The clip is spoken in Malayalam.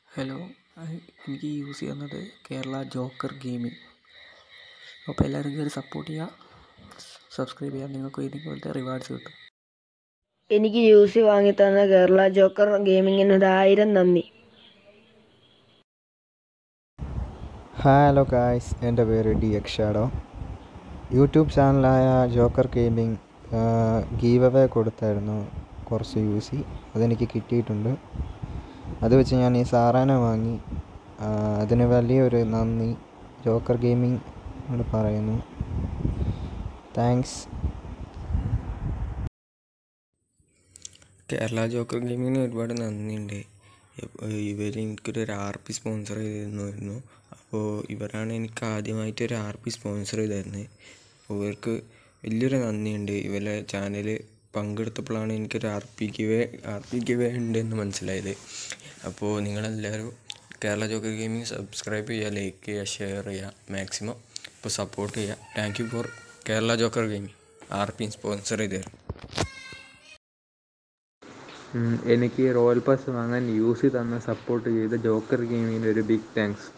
ഹലോ എനിക്ക് യൂസ് ചെയ്യുന്നത് കേരള ജോക്കർ ഗെയിമിംഗ് അപ്പോൾ എല്ലാവരും കയറി സപ്പോർട്ട് ചെയ്യുക സബ്സ്ക്രൈബ് ചെയ്യുക നിങ്ങൾക്ക് ഇതുപോലത്തെ റിവാർഡ്സ് കിട്ടും എനിക്ക് യു സി വാങ്ങിത്തന്ന കേരള ജോക്കർ ഗെയിമിങ്ങിന് ഒരു ആയിരം നന്ദി ഹലോ ഗായ്സ് എൻ്റെ പേര് ഡി എക്സ് ഷാഡോ യൂട്യൂബ് ചാനലായ ജോക്കർ ഗെയിമിംഗ് ഗീവ് അവേ കൊടുത്തായിരുന്നു കുറച്ച് യു സി അതെനിക്ക് കിട്ടിയിട്ടുണ്ട് അത് വെച്ച് ഞാൻ ഈ സാറാനെ വാങ്ങി ആ, അതിന് വലിയൊരു നന്ദി ജോക്കർ ഗെയിമിംഗ് പറയുന്നു താങ്ക്സ് കേരള ജോക്കർ ഗെയിമിങ്ങിന് ഒരുപാട് നന്ദിയുണ്ട് ഇവർ എനിക്കൊരു ആർ പി സ്പോൺസർ ചെയ്തിരുന്നു അപ്പോൾ ഇവരാണ് എനിക്ക് ആദ്യമായിട്ട് ഒരു ആർ പി സ്പോൺസർ ചെയ്തിരുന്നത് അപ്പോൾ ഇവർക്ക് വലിയൊരു നന്ദിയുണ്ട് ഇവരെ ചാനൽ പങ്കെടുത്തപ്പോഴാണ് എനിക്കൊരു R P giveaway R P giveaway ഉണ്ടെന്ന് മനസ്സിലായത് അപ്പോൾ നിങ്ങളെല്ലാവരും കേരള ജോക്കർ ഗെയിമിംഗ് സബ്സ്ക്രൈബ് ചെയ്യുക ലൈക്ക് ചെയ്യുക ഷെയർ ചെയ്യുക മാക്സിമം ഇപ്പോൾ സപ്പോർട്ട് ചെയ്യുക thank you for Kerala Joker Gaming R P sponsor ചെയ്ത് തരും ഉം, എനിക്ക് റോയൽ പാസ് വാങ്ങാൻ യൂസി തന്ന സപ്പോർട്ട് ചെയ്ത ജോക്കർ ഗെയിമിങ്ങിന് ഒരു ബിഗ് താങ്ക്സ്